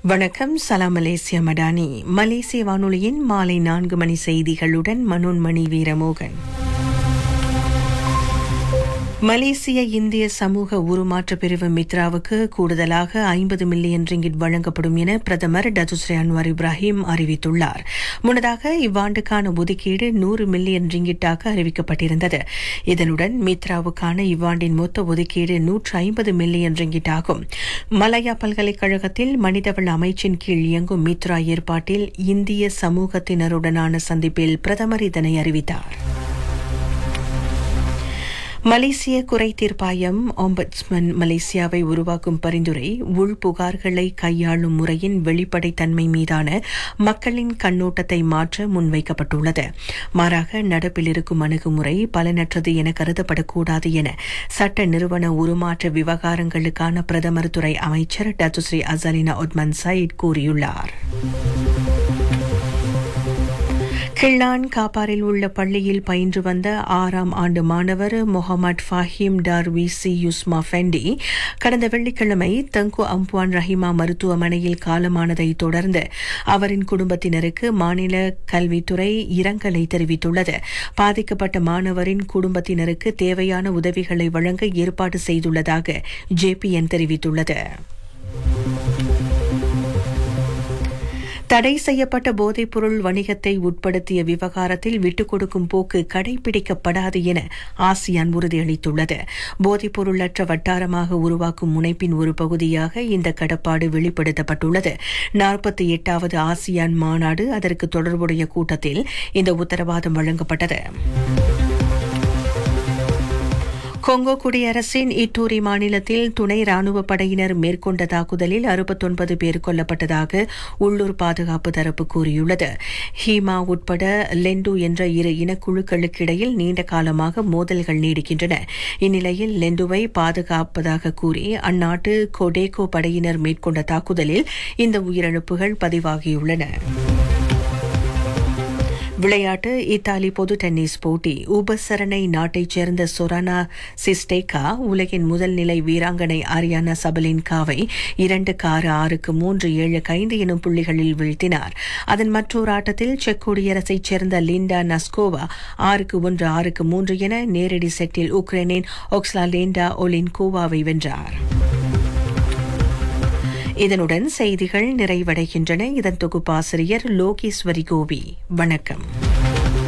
வணக்கம் சலாம் மலேசியா மடானி மலேசிய வானொலியின் மாலை நான்கு மணி செய்திகளுடன் மனோன்மணி வீரமோகன் மலேசிய இந்திய சமூக உருமாற்ற பிரிவு மித்ராவுக்கு கூடுதலாக ஐம்பது மில்லியன் ரிங்கிட் வழங்கப்படும் என பிரதமர் டதுஸ்ரீ அன்வார் இப்ராஹிம் அறிவித்துள்ளார் முன்னதாக இவ்வாண்டுக்கான ஒதுக்கீடு நூறு மில்லியன் ரிங்கிட்டாக அறிவிக்கப்பட்டிருந்தது இதனுடன் மித்ராவுக்கான இவ்வாண்டின் மொத்த ஒதுக்கீடு நூற்று ஐம்பது மில்லியன் ரிங்கிட் ஆகும் மலாயா பல்கலைக்கழகத்தில் மனிதவள அமைச்சின் கீழ் இயங்கும் மித்ரா ஏற்பாட்டில் இந்திய சமூகத்தினருடனான சந்திப்பில் பிரதமர் இதனை அறிவித்தார் மலேசிய குறை தீர்ப்பாயம் ஒம்பட்ஸ்மன் மலேசியாவை உருவாக்கும் பரிந்துரை உள் புகார்களை கையாளும் முறையின் வெளிப்படைத்தன்மை மீதான மக்களின் கண்ணோட்டத்தை மாற்ற முன்வைக்கப்பட்டுள்ளது மாறாக நடப்பில் இருக்கும் அணுகுமுறை பலனற்றது என கருதப்படக்கூடாது என சட்ட நிறுவன உருமாற்ற விவகாரங்களுக்கான பிரதமர் துறை அமைச்சர் டத்துஸ்ரீ அசலினா உத்மன் சயிட் கூறியுள்ளார் கிள்ளான் காப்பாரில் உள்ள பள்ளியில் பயின்று வந்த ஆறாம் ஆண்டு மாணவர் முகமது ஃபாஹிம் டார்விசி யுஸ்மா ஃபெண்டி கடந்த வெள்ளிக்கிழமை தங்கு அம்புவான் ரஹிமா மருத்துவமனையில் காலமானதை தொடர்ந்து அவரின் குடும்பத்தினருக்கு மாநில கல்வித்துறை இரங்கலை தெரிவித்துள்ளது பாதிக்கப்பட்ட மாணவரின் குடும்பத்தினருக்கு தேவையான உதவிகளை வழங்க ஏற்பாடு செய்துள்ளதாக ஜேபிஎன் தெரிவித்துள்ளது தடை செய்யப்பட்ட போதைப்பொருள் வணிகத்தை உட்படுத்திய விவகாரத்தில் விட்டுக் கொடுக்கும் போக்கு கடைபிடிக்கப்படாது என ஆசியான் உறுதியளித்துள்ளது போதைப்பொருளற்ற வட்டாரமாக உருவாக்கும் முனைப்பின் ஒரு பகுதியாக இந்த கடப்பாடு வெளிப்படுத்தப்பட்டுள்ளது நாற்பத்தி எட்டாவது ஆசியான் மாநாடு அதற்கு தொடர்புடைய கூட்டத்தில் இந்த உத்தரவாதம் வழங்கப்பட்டது கொங்கோ குடியரசின் இட்டூரி மாநிலத்தில் துணை ராணுவ படையினர் மேற்கொண்ட தாக்குதலில் அறுபத்தொன்பது பேர் கொல்லப்பட்டதாக உள்ளூர் பாதுகாப்பு தரப்பு கூறியுள்ளது ஹீமா உட்பட லெண்டு என்ற இரு இனக்குழுக்களுக்கிடையில் நீண்ட காலமாக மோதல்கள் நீடிக்கின்றன இந்நிலையில் லெண்டுவை பாதுகாப்பதாக கூறி அந்நாட்டு கொடேகோ படையினர் மேற்கொண்ட தாக்குதலில் இந்த உயிரிழப்புகள் பதிவாகியுள்ளன விளையாட்டு இத்தாலி பொது டென்னிஸ் போட்டி உபசரணை நாட்டைச் சேர்ந்த சொரானா சிஸ்டேகா உலகின் முதல் நிலை வீராங்கனை ஆரியானா சபலின்காவை இரண்டு ஆறு ஆறுக்கு மூன்று ஏழு ஐந்து எனும் புள்ளிகளில் வீழ்த்தினார் அதன் மற்றொரு ஆட்டத்தில் செக் குடியரசைச் சேர்ந்த லிண்டா நஸ்கோவா ஆறுக்கு ஒன்று ஆறுக்கு மூன்று என நேரடி செட்டில் உக்ரைனின் ஒக்ஸ்லா லேண்டா ஒலின்கோவாவை வென்றார் இதனுடன் செய்திகள் நிறைவடைகின்றன இதன் தொகுப்பாசிரியர் லோகேஸ்வரி கோபி வணக்கம்